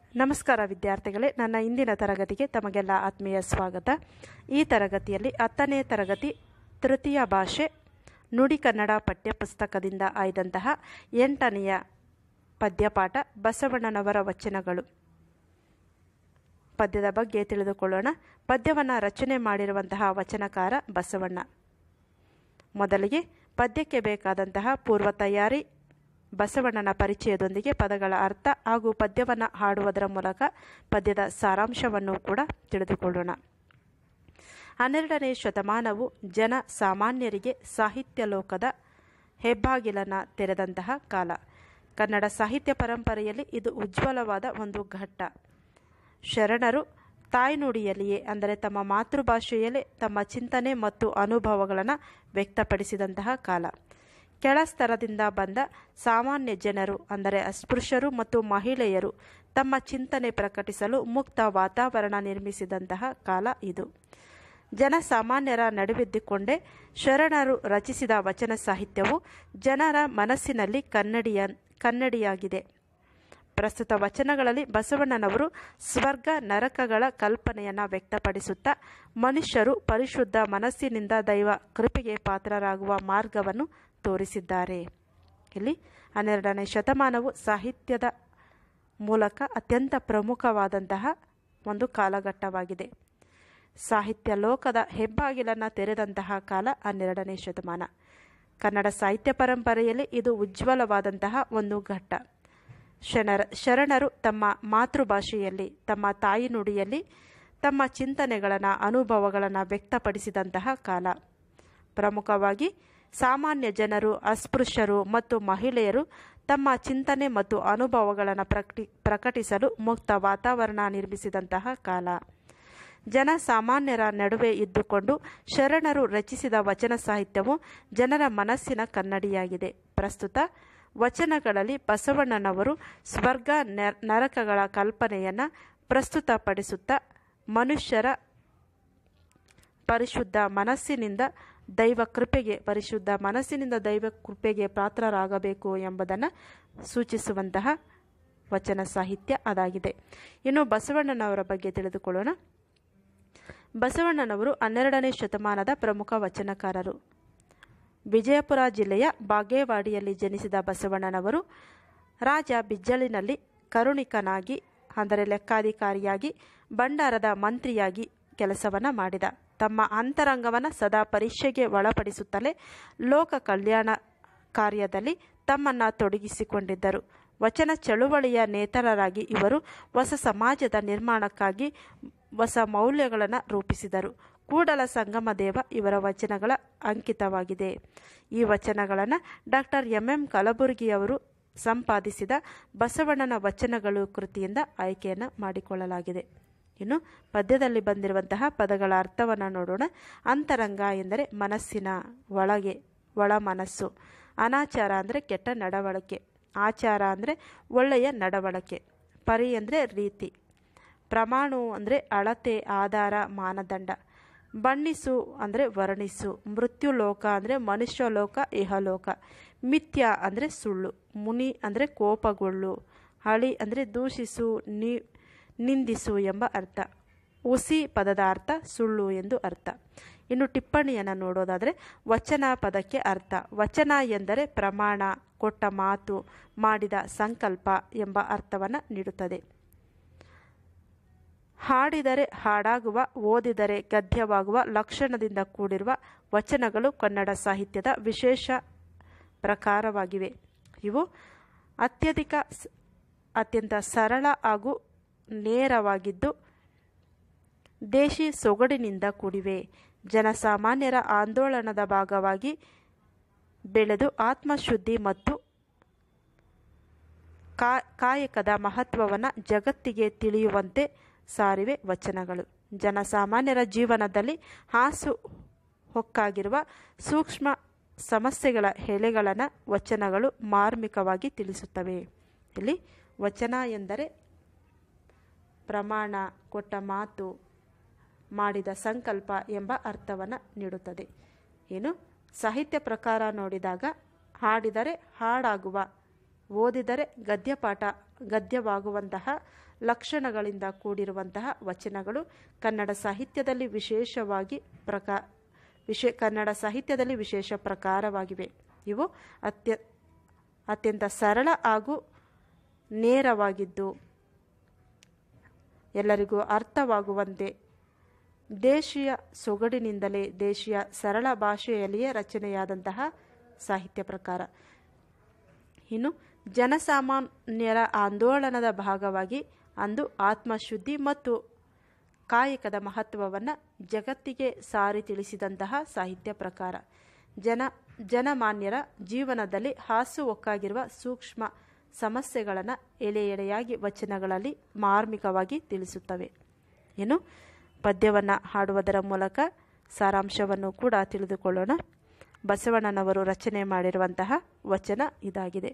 ನಮಸ್ಕಾರ ವಿದ್ಯಾರ್ಥಿಗಳೇ ನನ್ನ ಇಂದಿನ ತರಗತಿಗೆ ತಮಗೆಲ್ಲ ಆತ್ಮೀಯ ಸ್ವಾಗತ ಈ ತರಗತಿಯಲ್ಲಿ ಹತ್ತನೇ ತರಗತಿ ತೃತೀಯ ಭಾಷೆ ನುಡಿ ಕನ್ನಡ ಪಠ್ಯಪುಸ್ತಕದಿಂದ ಆಯ್ದಂತಹ ಎಂಟನೆಯ ಪದ್ಯಪಾಠ ಬಸವಣ್ಣನವರ ವಚನಗಳು ಪದ್ಯದ ಬಗ್ಗೆ ತಿಳಿದುಕೊಳ್ಳೋಣ ಪದ್ಯವನ್ನು ರಚನೆ ಮಾಡಿರುವಂತಹ ವಚನಕಾರ ಬಸವಣ್ಣ ಮೊದಲಿಗೆ ಪದ್ಯಕ್ಕೆ ಬೇಕಾದಂತಹ ಪೂರ್ವ ತಯಾರಿ ಬಸವಣ್ಣನ ಪರಿಚಯದೊಂದಿಗೆ ಪದಗಳ ಅರ್ಥ ಹಾಗೂ ಪದ್ಯವನ್ನು ಹಾಡುವುದರ ಮೂಲಕ ಪದ್ಯದ ಸಾರಾಂಶವನ್ನು ಕೂಡ ತಿಳಿದುಕೊಳ್ಳೋಣ ಹನ್ನೆರಡನೇ ಶತಮಾನವು ಜನ ಸಾಮಾನ್ಯರಿಗೆ ಸಾಹಿತ್ಯ ಲೋಕದ ಹೆಬ್ಬಾಗಿಲನ್ನು ತೆರೆದಂತಹ ಕಾಲ ಕನ್ನಡ ಸಾಹಿತ್ಯ ಪರಂಪರೆಯಲ್ಲಿ ಇದು ಉಜ್ವಲವಾದ ಒಂದು ಘಟ್ಟ ಶರಣರು ತಾಯ್ನುಡಿಯಲ್ಲಿಯೇ ಅಂದರೆ ತಮ್ಮ ಮಾತೃಭಾಷೆಯಲ್ಲೇ ತಮ್ಮ ಚಿಂತನೆ ಮತ್ತು ಅನುಭವಗಳನ್ನು ವ್ಯಕ್ತಪಡಿಸಿದಂತಹ ಕಾಲ ಕೆಳ ಸ್ತರದಿಂದ ಬಂದ ಸಾಮಾನ್ಯ ಜನರು ಅಂದರೆ ಅಸ್ಪೃಶ್ಯರು ಮತ್ತು ಮಹಿಳೆಯರು ತಮ್ಮ ಚಿಂತನೆ ಪ್ರಕಟಿಸಲು ಮುಕ್ತ ವಾತಾವರಣ ನಿರ್ಮಿಸಿದಂತಹ ಕಾಲ ಇದು ಜನಸಾಮಾನ್ಯರ ನಡುವಿದ್ದುಕೊಂಡೇ ಶರಣರು ರಚಿಸಿದ ವಚನ ಸಾಹಿತ್ಯವು ಜನರ ಮನಸ್ಸಿನಲ್ಲಿ ಕನ್ನಡಿಯ ಕನ್ನಡಿಯಾಗಿದೆ ಪ್ರಸ್ತುತ ವಚನಗಳಲ್ಲಿ ಬಸವಣ್ಣನವರು ಸ್ವರ್ಗ ನರಕಗಳ ಕಲ್ಪನೆಯನ್ನು ವ್ಯಕ್ತಪಡಿಸುತ್ತಾ ಮನುಷ್ಯರು ಪರಿಶುದ್ಧ ಮನಸ್ಸಿನಿಂದ ದೈವ ಕೃಪೆಗೆ ಪಾತ್ರರಾಗುವ ಮಾರ್ಗವನ್ನು ತೋರಿಸಿದ್ದಾರೆ ಇಲ್ಲಿ ಹನ್ನೆರಡನೇ ಶತಮಾನವು ಸಾಹಿತ್ಯದ ಮೂಲಕ ಅತ್ಯಂತ ಪ್ರಮುಖವಾದಂತಹ ಒಂದು ಕಾಲಘಟ್ಟವಾಗಿದೆ ಸಾಹಿತ್ಯ ಲೋಕದ ಹೆಬ್ಬಾಗಿಲನ್ನು ತೆರೆದಂತಹ ಕಾಲ ಹನ್ನೆರಡನೇ ಶತಮಾನ ಕನ್ನಡ ಸಾಹಿತ್ಯ ಪರಂಪರೆಯಲ್ಲಿ ಇದು ಉಜ್ವಲವಾದಂತಹ ಒಂದು ಘಟ್ಟ ಶರಣರ ಶರಣರು ತಮ್ಮ ಮಾತೃಭಾಷೆಯಲ್ಲಿ ತಮ್ಮ ತಾಯಿ ನುಡಿಯಲ್ಲಿ ತಮ್ಮ ಚಿಂತನೆಗಳನ್ನು ಅನುಭವಗಳನ್ನು ವ್ಯಕ್ತಪಡಿಸಿದಂತಹ ಕಾಲ ಪ್ರಮುಖವಾಗಿ ಸಾಮಾನ್ಯ ಜನರು ಅಸ್ಪೃಶ್ಯರು ಮತ್ತು ಮಹಿಳೆಯರು ತಮ್ಮ ಚಿಂತನೆ ಮತ್ತು ಅನುಭವಗಳನ್ನು ಪ್ರಕಟಿ ಪ್ರಕಟಿಸಲು ಮುಕ್ತ ವಾತಾವರಣ ನಿರ್ಮಿಸಿದಂತಹ ಕಾಲ ಜನಸಾಮಾನ್ಯರ ನಡುವೆ ಇದ್ದುಕೊಂಡು ಶರಣರು ರಚಿಸಿದ ವಚನ ಸಾಹಿತ್ಯವು ಜನರ ಮನಸ್ಸಿನ ಕನ್ನಡಿಯಾಗಿದೆ ಪ್ರಸ್ತುತ ವಚನಗಳಲ್ಲಿ ಬಸವಣ್ಣನವರು ಸ್ವರ್ಗ ನರಕಗಳ ಕಲ್ಪನೆಯನ್ನು ಪ್ರಸ್ತುತಪಡಿಸುತ್ತಾ ಮನುಷ್ಯರ ಪರಿಶುದ್ಧ ಮನಸ್ಸಿನಿಂದ ದೈವ ಕೃಪೆಗೆ ಪರಿಶುದ್ಧ ಮನಸ್ಸಿನಿಂದ ದೈವ ಕೃಪೆಗೆ ಪಾತ್ರರಾಗಬೇಕು ಎಂಬುದನ್ನು ಸೂಚಿಸುವಂತಹ ವಚನ ಸಾಹಿತ್ಯ ಅದಾಗಿದೆ ಇನ್ನು ಬಸವಣ್ಣನವರ ಬಗ್ಗೆ ತಿಳಿದುಕೊಳ್ಳೋಣ ಬಸವಣ್ಣನವರು ಹನ್ನೆರಡನೇ ಶತಮಾನದ ಪ್ರಮುಖ ವಚನಕಾರರು ವಿಜಯಪುರ ಜಿಲ್ಲೆಯ ಬಾಗೇವಾಡಿಯಲ್ಲಿ ಜನಿಸಿದ ಬಸವಣ್ಣನವರು ರಾಜ ಬಿಜ್ಜಳಿನಲ್ಲಿ ಕರುಣಿಕನಾಗಿ ಅಂದರೆ ಲೆಕ್ಕಾಧಿಕಾರಿಯಾಗಿ ಭಂಡಾರದ ಮಂತ್ರಿಯಾಗಿ ಕೆಲಸವನ್ನು ಮಾಡಿದ ತಮ್ಮ ಅಂತರಂಗವನ್ನು ಸದಾ ಪರೀಕ್ಷೆಗೆ ಒಳಪಡಿಸುತ್ತಲೇ ಲೋಕ ಕಲ್ಯಾಣ ಕಾರ್ಯದಲ್ಲಿ ತಮ್ಮನ್ನು ತೊಡಗಿಸಿಕೊಂಡಿದ್ದರು ವಚನ ಚಳುವಳಿಯ ನೇತರರಾಗಿ ಇವರು ಹೊಸ ಸಮಾಜದ ನಿರ್ಮಾಣಕ್ಕಾಗಿ ಹೊಸ ಮೌಲ್ಯಗಳನ್ನು ರೂಪಿಸಿದರು ಕೂಡಲ ಸಂಗಮ ದೇವ ಇವರ ವಚನಗಳ ಅಂಕಿತವಾಗಿದೆ ಈ ವಚನಗಳನ್ನು ಡಾಕ್ಟರ್ ಎಂ ಎಂ ಕಲಬುರ್ಗಿಯವರು ಸಂಪಾದಿಸಿದ ಬಸವಣ್ಣನ ವಚನಗಳು ಕೃತಿಯಿಂದ ಆಯ್ಕೆಯನ್ನು ಮಾಡಿಕೊಳ್ಳಲಾಗಿದೆ ಇನ್ನು ಪದ್ಯದಲ್ಲಿ ಬಂದಿರುವಂತಹ ಪದಗಳ ಅರ್ಥವನ್ನು ನೋಡೋಣ ಅಂತರಂಗ ಎಂದರೆ ಮನಸ್ಸಿನ ಒಳಗೆ ಒಳ ಮನಸ್ಸು ಅನಾಚಾರ ಅಂದರೆ ಕೆಟ್ಟ ನಡವಳಿಕೆ ಆಚಾರ ಅಂದರೆ ಒಳ್ಳೆಯ ನಡವಳಿಕೆ ಪರಿ ಅಂದರೆ ರೀತಿ ಪ್ರಮಾಣು ಅಂದರೆ ಅಳತೆ ಆಧಾರ ಮಾನದಂಡ ಬಣ್ಣಿಸು ಅಂದರೆ ವರ್ಣಿಸು ಮೃತ್ಯು ಲೋಕ ಅಂದರೆ ಮನುಷ್ಯ ಲೋಕ ಇಹಲೋಕ ಮಿಥ್ಯ ಅಂದರೆ ಸುಳ್ಳು ಮುನಿ ಅಂದರೆ ಕೋಪಗೊಳ್ಳು ಹಳಿ ಅಂದರೆ ದೂಷಿಸು ನಿ ನಿಂದಿಸು ಎಂಬ ಅರ್ಥ ಹುಸಿ ಪದದ ಅರ್ಥ ಸುಳ್ಳು ಎಂದು ಅರ್ಥ ಇನ್ನು ಟಿಪ್ಪಣಿಯನ್ನು ನೋಡೋದಾದರೆ ವಚನ ಪದಕ್ಕೆ ಅರ್ಥ ವಚನ ಎಂದರೆ ಪ್ರಮಾಣ ಕೊಟ್ಟ ಮಾತು ಮಾಡಿದ ಸಂಕಲ್ಪ ಎಂಬ ಅರ್ಥವನ್ನು ನೀಡುತ್ತದೆ ಹಾಡಿದರೆ ಹಾಡಾಗುವ ಓದಿದರೆ ಗದ್ಯವಾಗುವ ಲಕ್ಷಣದಿಂದ ಕೂಡಿರುವ ವಚನಗಳು ಕನ್ನಡ ಸಾಹಿತ್ಯದ ವಿಶೇಷ ಪ್ರಕಾರವಾಗಿವೆ ಇವು ಅತ್ಯಧಿಕ ಅತ್ಯಂತ ಸರಳ ಹಾಗೂ ನೇರವಾಗಿದ್ದು ದೇಶಿ ಸೊಗಡಿನಿಂದ ಕೂಡಿವೆ ಜನಸಾಮಾನ್ಯರ ಆಂದೋಲನದ ಭಾಗವಾಗಿ ಬೆಳೆದು ಆತ್ಮಶುದ್ಧಿ ಮತ್ತು ಕಾಯಕದ ಮಹತ್ವವನ್ನು ಜಗತ್ತಿಗೆ ತಿಳಿಯುವಂತೆ ಸಾರಿವೆ ವಚನಗಳು ಜನಸಾಮಾನ್ಯರ ಜೀವನದಲ್ಲಿ ಹಾಸು ಹೊಕ್ಕಾಗಿರುವ ಸೂಕ್ಷ್ಮ ಸಮಸ್ಯೆಗಳ ಎಳೆಗಳನ್ನು ವಚನಗಳು ಮಾರ್ಮಿಕವಾಗಿ ತಿಳಿಸುತ್ತವೆ ಇಲ್ಲಿ ವಚನ ಎಂದರೆ ಪ್ರಮಾಣ ಕೊಟ್ಟ ಮಾತು ಮಾಡಿದ ಸಂಕಲ್ಪ ಎಂಬ ಅರ್ಥವನ್ನು ನೀಡುತ್ತದೆ ಏನು ಸಾಹಿತ್ಯ ಪ್ರಕಾರ ನೋಡಿದಾಗ ಹಾಡಿದರೆ ಹಾಡಾಗುವ ಓದಿದರೆ ಗದ್ಯಪಾಠ ಗದ್ಯವಾಗುವಂತಹ ಲಕ್ಷಣಗಳಿಂದ ಕೂಡಿರುವಂತಹ ವಚನಗಳು ಕನ್ನಡ ಸಾಹಿತ್ಯದಲ್ಲಿ ವಿಶೇಷವಾಗಿ ಪ್ರಕಾ ವಿಶೇ ಕನ್ನಡ ಸಾಹಿತ್ಯದಲ್ಲಿ ವಿಶೇಷ ಪ್ರಕಾರವಾಗಿವೆ ಇವು ಅತ್ಯ ಅತ್ಯಂತ ಸರಳ ಹಾಗೂ ನೇರವಾಗಿದ್ದು ಎಲ್ಲರಿಗೂ ಅರ್ಥವಾಗುವಂತೆ ದೇಶೀಯ ಸೊಗಡಿನಿಂದಲೇ ದೇಶೀಯ ಸರಳ ಭಾಷೆಯಲ್ಲಿಯೇ ರಚನೆಯಾದಂತಹ ಸಾಹಿತ್ಯ ಪ್ರಕಾರ ಇನ್ನು ಜನಸಾಮಾನ್ಯರ ಆಂದೋಲನದ ಭಾಗವಾಗಿ ಅಂದು ಆತ್ಮಶುದ್ಧಿ ಮತ್ತು ಕಾಯಕದ ಮಹತ್ವವನ್ನು ಜಗತ್ತಿಗೆ ಸಾರಿ ತಿಳಿಸಿದಂತಹ ಸಾಹಿತ್ಯ ಪ್ರಕಾರ ಜನ ಜನಮಾನ್ಯರ ಜೀವನದಲ್ಲಿ ಹಾಸು ಒಕ್ಕಾಗಿರುವ ಸೂಕ್ಷ್ಮ ಸಮಸ್ಯೆಗಳನ್ನು ಎಳೆ ಎಳೆಯಾಗಿ ವಚನಗಳಲ್ಲಿ ಮಾರ್ಮಿಕವಾಗಿ ತಿಳಿಸುತ್ತವೆ ಇನ್ನು ಪದ್ಯವನ್ನು ಹಾಡುವುದರ ಮೂಲಕ ಸಾರಾಂಶವನ್ನು ಕೂಡ ತಿಳಿದುಕೊಳ್ಳೋಣ ಬಸವಣ್ಣನವರು ರಚನೆ ಮಾಡಿರುವಂತಹ ವಚನ ಇದಾಗಿದೆ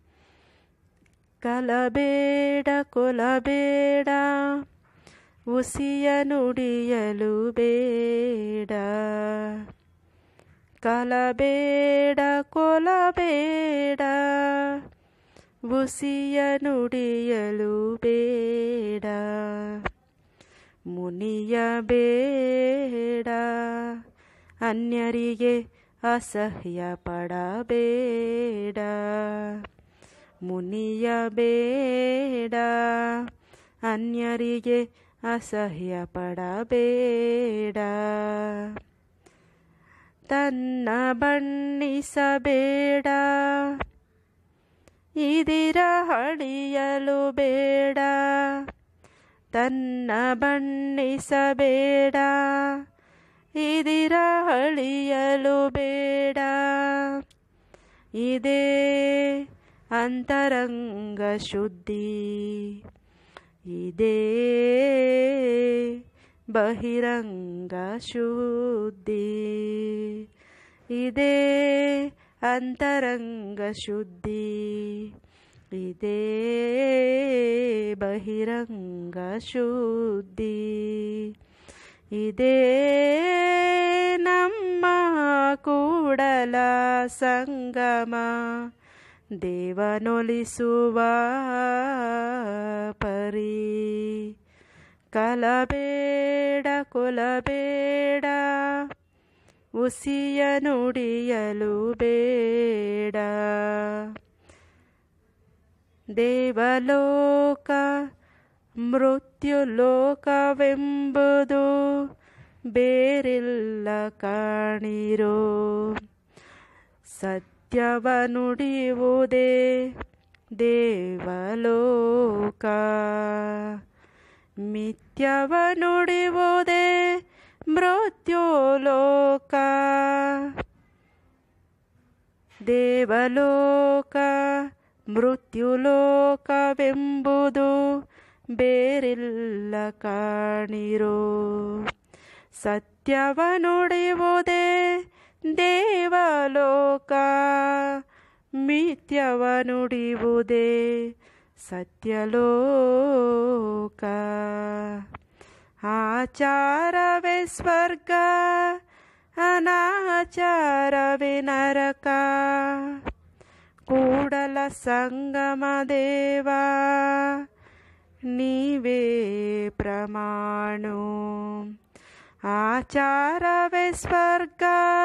ಕಲಬೇಡ ಕೊಲಬೇಡ ಉಸಿಯ ನುಡಿಯಲು ಬೇಡ ಕಲಬೇಡ ಕೊಲಬೇಡ ಉಸಿಯ ನುಡಿಯಲು ಬೇಡ ಮುನಿಯ ಬೇಡ ಅನ್ಯರಿಗೆ ಅಸಹ್ಯ ಪಡಬೇಡ ಮುನಿಯ ಬೇಡ ಅನ್ಯರಿಗೆ ಅಸಹ್ಯ ಪಡಬೇಡ ತನ್ನ ಬಣ್ಣಿಸಬೇಡ ಇದಿರ ಹಳಿಯಲು ಬೇಡ ತನ್ನ ಬಣ್ಣಿಸಬೇಡ ಇದಿರ ಹಳಿಯಲು ಬೇಡ ಇದೇ ಅಂತರಂಗ ಶುದ್ಧಿ ಇದೇ ಬಹಿರಂಗ ಶುದ್ಧಿ ಇದೇ ಅಂತರಂಗ ಶುದ್ಧಿ ಇದೇ ಬಹಿರಂಗ ಶುದ್ಧಿ ಇದೇ ನಮ್ಮ ಕೂಡಲ ಸಂಗಮ ದೇವನೊಲಿಸುವ ಪರಿ ಕಲಬೇಡ ಕೊಲಬೇಡ ಉಸಿಯ ನುಡಿಯಲು ಬೇಡ ದೇವಲೋಕ ಮೃತ್ಯುಲೋಕವೆಂಬುದು ಬೇರಿಲ್ಲ ಕಾಣಿರೋ ಸತ್ಯವ ನುಡಿಯುವುದೇ ದೇವಲೋಕ ಮಿಥ್ಯವ ನುಡಿಯುವುದೇ ಮೃತ್ಯುಲೋಕ ದೇವಲೋಕ ಮೃತ್ಯುಲೋಕವೆಂಬುದು ಬೇರಿಲ್ಲ ಕಾಣಿರೋ ಸತ್ಯವ ನುಡಿಯುವುದೇ ದೇವಲೋಕ ಮಿಥ್ಯವ ನುಡಿಯುವುದೇ ಸತ್ಯಲೋಕ ಆಚಾರವೇ ಸ್ವರ್ಗ ಅನಾಚಾರವೇ ನರಕ ಕೂಡಲ ಸಂಗಮ ದೇವ ನೀವೇ ಪ್ರಮಾಣು ಆಚಾರವೇ ಸ್ವರ್ಗ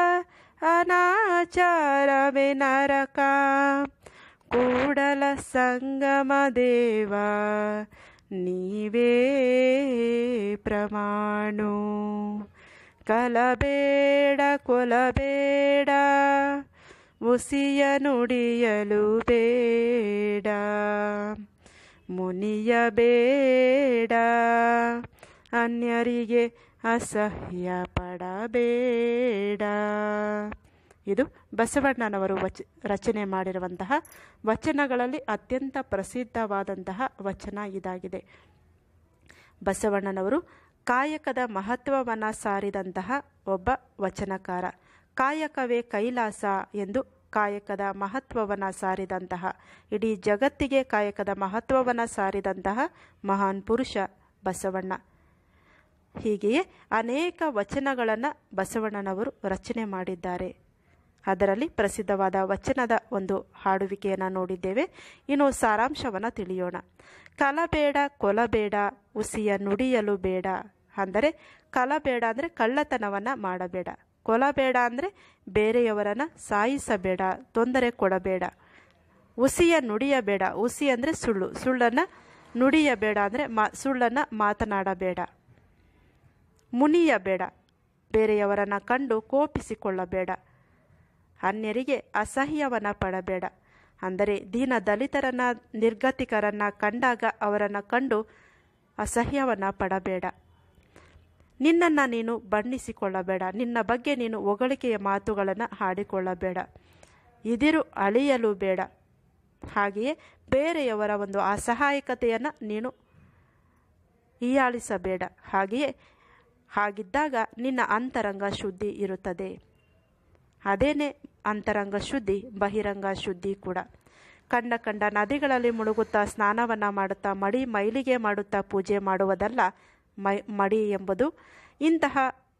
ಅನಾಚಾರವೇ ನರಕ ಕೂಡಲ ಸಂಗಮ ದೇವ ನೀವೇ ಪ್ರಮಾಣು ಕಲಬೇಡ ಕೊಲಬೇಡ ಉಸಿಯ ನುಡಿಯಲು ಬೇಡ ಮುನಿಯ ಬೇಡ ಅನ್ಯರಿಗೆ ಅಸಹ್ಯ ಪಡಬೇಡ ಇದು ಬಸವಣ್ಣನವರು ವಚ ರಚನೆ ಮಾಡಿರುವಂತಹ ವಚನಗಳಲ್ಲಿ ಅತ್ಯಂತ ಪ್ರಸಿದ್ಧವಾದಂತಹ ವಚನ ಇದಾಗಿದೆ ಬಸವಣ್ಣನವರು ಕಾಯಕದ ಮಹತ್ವವನ್ನು ಸಾರಿದಂತಹ ಒಬ್ಬ ವಚನಕಾರ ಕಾಯಕವೇ ಕೈಲಾಸ ಎಂದು ಕಾಯಕದ ಮಹತ್ವವನ್ನು ಸಾರಿದಂತಹ ಇಡೀ ಜಗತ್ತಿಗೆ ಕಾಯಕದ ಮಹತ್ವವನ್ನು ಸಾರಿದಂತಹ ಮಹಾನ್ ಪುರುಷ ಬಸವಣ್ಣ ಹೀಗೆಯೇ ಅನೇಕ ವಚನಗಳನ್ನು ಬಸವಣ್ಣನವರು ರಚನೆ ಮಾಡಿದ್ದಾರೆ ಅದರಲ್ಲಿ ಪ್ರಸಿದ್ಧವಾದ ವಚನದ ಒಂದು ಹಾಡುವಿಕೆಯನ್ನು ನೋಡಿದ್ದೇವೆ ಇನ್ನು ಸಾರಾಂಶವನ್ನು ತಿಳಿಯೋಣ ಕಲಬೇಡ ಕೊಲಬೇಡ ಉಸಿಯ ನುಡಿಯಲು ಬೇಡ ಅಂದರೆ ಕಲಬೇಡ ಅಂದರೆ ಕಳ್ಳತನವನ್ನು ಮಾಡಬೇಡ ಕೊಲಬೇಡ ಅಂದರೆ ಬೇರೆಯವರನ್ನು ಸಾಯಿಸಬೇಡ ತೊಂದರೆ ಕೊಡಬೇಡ ಉಸಿಯ ನುಡಿಯಬೇಡ ಉಸಿ ಅಂದರೆ ಸುಳ್ಳು ಸುಳ್ಳನ್ನು ನುಡಿಯಬೇಡ ಅಂದರೆ ಮಾ ಸುಳ್ಳನ್ನು ಮಾತನಾಡಬೇಡ ಮುನಿಯಬೇಡ ಬೇರೆಯವರನ್ನು ಕಂಡು ಕೋಪಿಸಿಕೊಳ್ಳಬೇಡ ಅನ್ಯರಿಗೆ ಅಸಹ್ಯವನ್ನು ಪಡಬೇಡ ಅಂದರೆ ದೀನ ದಲಿತರನ್ನ ನಿರ್ಗತಿಕರನ್ನು ಕಂಡಾಗ ಅವರನ್ನು ಕಂಡು ಅಸಹ್ಯವನ್ನು ಪಡಬೇಡ ನಿನ್ನನ್ನು ನೀನು ಬಣ್ಣಿಸಿಕೊಳ್ಳಬೇಡ ನಿನ್ನ ಬಗ್ಗೆ ನೀನು ಹೊಗಳಿಕೆಯ ಮಾತುಗಳನ್ನು ಹಾಡಿಕೊಳ್ಳಬೇಡ ಇದಿರು ಅಳಿಯಲು ಬೇಡ ಹಾಗೆಯೇ ಬೇರೆಯವರ ಒಂದು ಅಸಹಾಯಕತೆಯನ್ನು ನೀನು ಹೀಯಾಳಿಸಬೇಡ ಹಾಗೆಯೇ ಹಾಗಿದ್ದಾಗ ನಿನ್ನ ಅಂತರಂಗ ಶುದ್ಧಿ ಇರುತ್ತದೆ ಅದೇನೇ ಅಂತರಂಗ ಶುದ್ಧಿ ಬಹಿರಂಗ ಶುದ್ಧಿ ಕೂಡ ಕಂಡ ಕಂಡ ನದಿಗಳಲ್ಲಿ ಮುಳುಗುತ್ತಾ ಸ್ನಾನವನ್ನು ಮಾಡುತ್ತಾ ಮಡಿ ಮೈಲಿಗೆ ಮಾಡುತ್ತಾ ಪೂಜೆ ಮಾಡುವುದಲ್ಲ ಮೈ ಮಡಿ ಎಂಬುದು ಇಂತಹ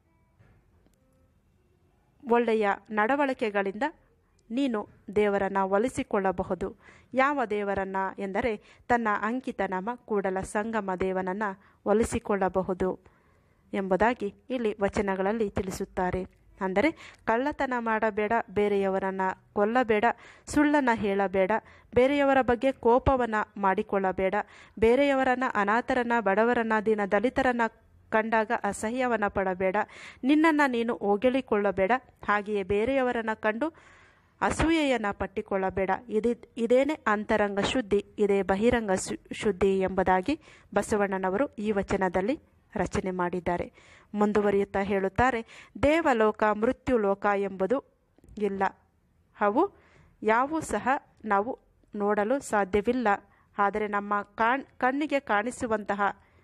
ಒಳ್ಳೆಯ ನಡವಳಿಕೆಗಳಿಂದ ನೀನು ದೇವರನ್ನು ಒಲಿಸಿಕೊಳ್ಳಬಹುದು ಯಾವ ದೇವರನ್ನ ಎಂದರೆ ತನ್ನ ಅಂಕಿತನಾಮ ಕೂಡಲ ಸಂಗಮ ದೇವನನ್ನು ಒಲಿಸಿಕೊಳ್ಳಬಹುದು ಎಂಬುದಾಗಿ ಇಲ್ಲಿ ವಚನಗಳಲ್ಲಿ ತಿಳಿಸುತ್ತಾರೆ ಅಂದರೆ ಕಳ್ಳತನ ಮಾಡಬೇಡ ಬೇರೆಯವರನ್ನು ಕೊಲ್ಲಬೇಡ ಸುಳ್ಳನ್ನು ಹೇಳಬೇಡ ಬೇರೆಯವರ ಬಗ್ಗೆ ಕೋಪವನ್ನು ಮಾಡಿಕೊಳ್ಳಬೇಡ ಬೇರೆಯವರನ್ನು ಅನಾಥರನ್ನು ಬಡವರನ್ನು ದಿನ ದಲಿತರನ್ನು ಕಂಡಾಗ ಅಸಹ್ಯವನ್ನು ಪಡಬೇಡ ನಿನ್ನನ್ನು ನೀನು ಹೊಗಳಿಕೊಳ್ಳಬೇಡ ಹಾಗೆಯೇ ಬೇರೆಯವರನ್ನು ಕಂಡು ಅಸೂಯೆಯನ್ನು ಪಟ್ಟಿಕೊಳ್ಳಬೇಡ ಇದು ಇದೇನೇ ಅಂತರಂಗ ಶುದ್ಧಿ ಇದೇ ಬಹಿರಂಗ ಶುದ್ಧಿ ಎಂಬುದಾಗಿ ಬಸವಣ್ಣನವರು ಈ ವಚನದಲ್ಲಿ ರಚನೆ ಮಾಡಿದ್ದಾರೆ ಮುಂದುವರಿಯುತ್ತಾ ಹೇಳುತ್ತಾರೆ ದೇವಲೋಕ ಮೃತ್ಯು ಲೋಕ ಎಂಬುದು ಇಲ್ಲ ಅವು ಯಾವೂ ಸಹ ನಾವು ನೋಡಲು ಸಾಧ್ಯವಿಲ್ಲ ಆದರೆ ನಮ್ಮ ಕಾಣ್ ಕಣ್ಣಿಗೆ ಕಾಣಿಸುವಂತಹ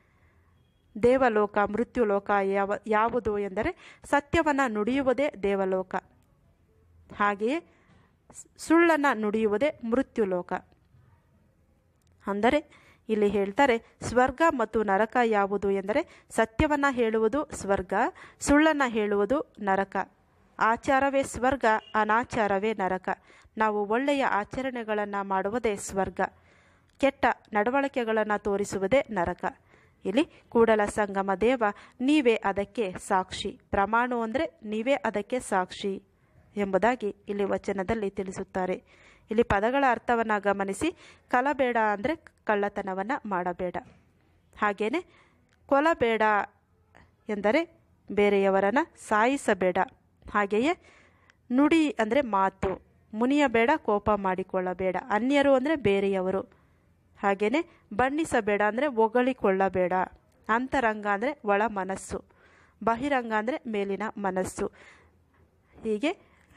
ದೇವಲೋಕ ಮೃತ್ಯುಲೋಕ ಯಾವ ಯಾವುದು ಎಂದರೆ ಸತ್ಯವನ್ನು ನುಡಿಯುವುದೇ ದೇವಲೋಕ ಹಾಗೆಯೇ ಸುಳ್ಳನ್ನು ನುಡಿಯುವುದೇ ಮೃತ್ಯುಲೋಕ ಅಂದರೆ ಇಲ್ಲಿ ಹೇಳ್ತಾರೆ ಸ್ವರ್ಗ ಮತ್ತು ನರಕ ಯಾವುದು ಎಂದರೆ ಸತ್ಯವನ್ನು ಹೇಳುವುದು ಸ್ವರ್ಗ ಸುಳ್ಳನ್ನು ಹೇಳುವುದು ನರಕ ಆಚಾರವೇ ಸ್ವರ್ಗ ಅನಾಚಾರವೇ ನರಕ ನಾವು ಒಳ್ಳೆಯ ಆಚರಣೆಗಳನ್ನು ಮಾಡುವುದೇ ಸ್ವರ್ಗ ಕೆಟ್ಟ ನಡವಳಿಕೆಗಳನ್ನು ತೋರಿಸುವುದೇ ನರಕ ಇಲ್ಲಿ ಕೂಡಲ ಸಂಗಮ ದೇವ ನೀವೇ ಅದಕ್ಕೆ ಸಾಕ್ಷಿ ಪ್ರಮಾಣ ಅಂದರೆ ನೀವೇ ಅದಕ್ಕೆ ಸಾಕ್ಷಿ ಎಂಬುದಾಗಿ ಇಲ್ಲಿ ವಚನದಲ್ಲಿ ತಿಳಿಸುತ್ತಾರೆ ಇಲ್ಲಿ ಪದಗಳ ಅರ್ಥವನ್ನು ಗಮನಿಸಿ ಕಲಬೇಡ ಅಂದರೆ ಕಳ್ಳತನವನ್ನು ಮಾಡಬೇಡ ಹಾಗೆಯೇ ಕೊಲಬೇಡ ಎಂದರೆ ಬೇರೆಯವರನ್ನು ಸಾಯಿಸಬೇಡ ಹಾಗೆಯೇ ನುಡಿ ಅಂದರೆ ಮಾತು ಮುನಿಯಬೇಡ ಕೋಪ ಮಾಡಿಕೊಳ್ಳಬೇಡ ಅನ್ಯರು ಅಂದರೆ ಬೇರೆಯವರು ಹಾಗೆಯೇ ಬಣ್ಣಿಸಬೇಡ ಅಂದರೆ ಹೊಗಳಿಕೊಳ್ಳಬೇಡ ಅಂತರಂಗ ಅಂದರೆ ಒಳ ಮನಸ್ಸು ಬಹಿರಂಗ ಅಂದರೆ ಮೇಲಿನ ಮನಸ್ಸು ಹೀಗೆ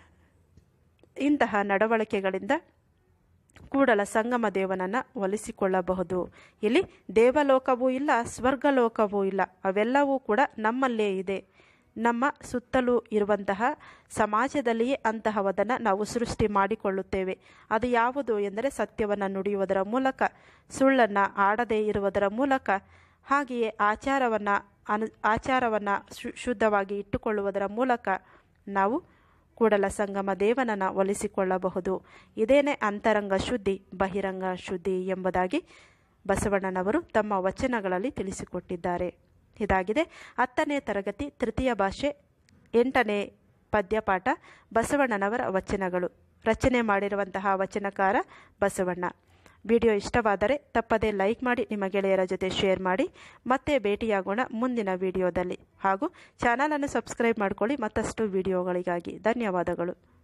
ಇಂತಹ ನಡವಳಿಕೆಗಳಿಂದ ಕೂಡಲ ಸಂಗಮ ದೇವನನ್ನು ಒಲಿಸಿಕೊಳ್ಳಬಹುದು ಇಲ್ಲಿ ದೇವಲೋಕವೂ ಇಲ್ಲ ಸ್ವರ್ಗಲೋಕವೂ ಇಲ್ಲ ಅವೆಲ್ಲವೂ ಕೂಡ ನಮ್ಮಲ್ಲೇ ಇದೆ ನಮ್ಮ ಸುತ್ತಲೂ ಇರುವಂತಹ ಸಮಾಜದಲ್ಲಿಯೇ ಅಂತಹವದನ್ನು ನಾವು ಸೃಷ್ಟಿ ಮಾಡಿಕೊಳ್ಳುತ್ತೇವೆ ಅದು ಯಾವುದು ಎಂದರೆ ಸತ್ಯವನ್ನು ನುಡಿಯುವುದರ ಮೂಲಕ ಸುಳ್ಳನ್ನು ಆಡದೇ ಇರುವುದರ ಮೂಲಕ ಹಾಗೆಯೇ ಆಚಾರವನ್ನು ಅನು ಆಚಾರವನ್ನು ಶುದ್ಧವಾಗಿ ಇಟ್ಟುಕೊಳ್ಳುವುದರ ಮೂಲಕ ನಾವು ಕೂಡಲ ಸಂಗಮ ದೇವನನ್ನು ಒಲಿಸಿಕೊಳ್ಳಬಹುದು ಇದೇನೇ ಅಂತರಂಗ ಶುದ್ಧಿ ಬಹಿರಂಗ ಶುದ್ಧಿ ಎಂಬುದಾಗಿ ಬಸವಣ್ಣನವರು ತಮ್ಮ ವಚನಗಳಲ್ಲಿ ತಿಳಿಸಿಕೊಟ್ಟಿದ್ದಾರೆ ಇದಾಗಿದೆ ಹತ್ತನೇ ತರಗತಿ ತೃತೀಯ ಭಾಷೆ ಎಂಟನೇ ಪದ್ಯಪಾಠ ಬಸವಣ್ಣನವರ ವಚನಗಳು ರಚನೆ ಮಾಡಿರುವಂತಹ ವಚನಕಾರ ಬಸವಣ್ಣ ವಿಡಿಯೋ ಇಷ್ಟವಾದರೆ ತಪ್ಪದೇ ಲೈಕ್ ಮಾಡಿ ನಿಮ್ಮ ಗೆಳೆಯರ ಜೊತೆ ಶೇರ್ ಮಾಡಿ ಮತ್ತೆ ಭೇಟಿಯಾಗೋಣ ಮುಂದಿನ ವಿಡಿಯೋದಲ್ಲಿ ಹಾಗೂ ಚಾನಲನ್ನು ಸಬ್ಸ್ಕ್ರೈಬ್ ಮಾಡಿಕೊಳ್ಳಿ ಮತ್ತಷ್ಟು ವಿಡಿಯೋಗಳಿಗಾಗಿ ಧನ್ಯವಾದಗಳು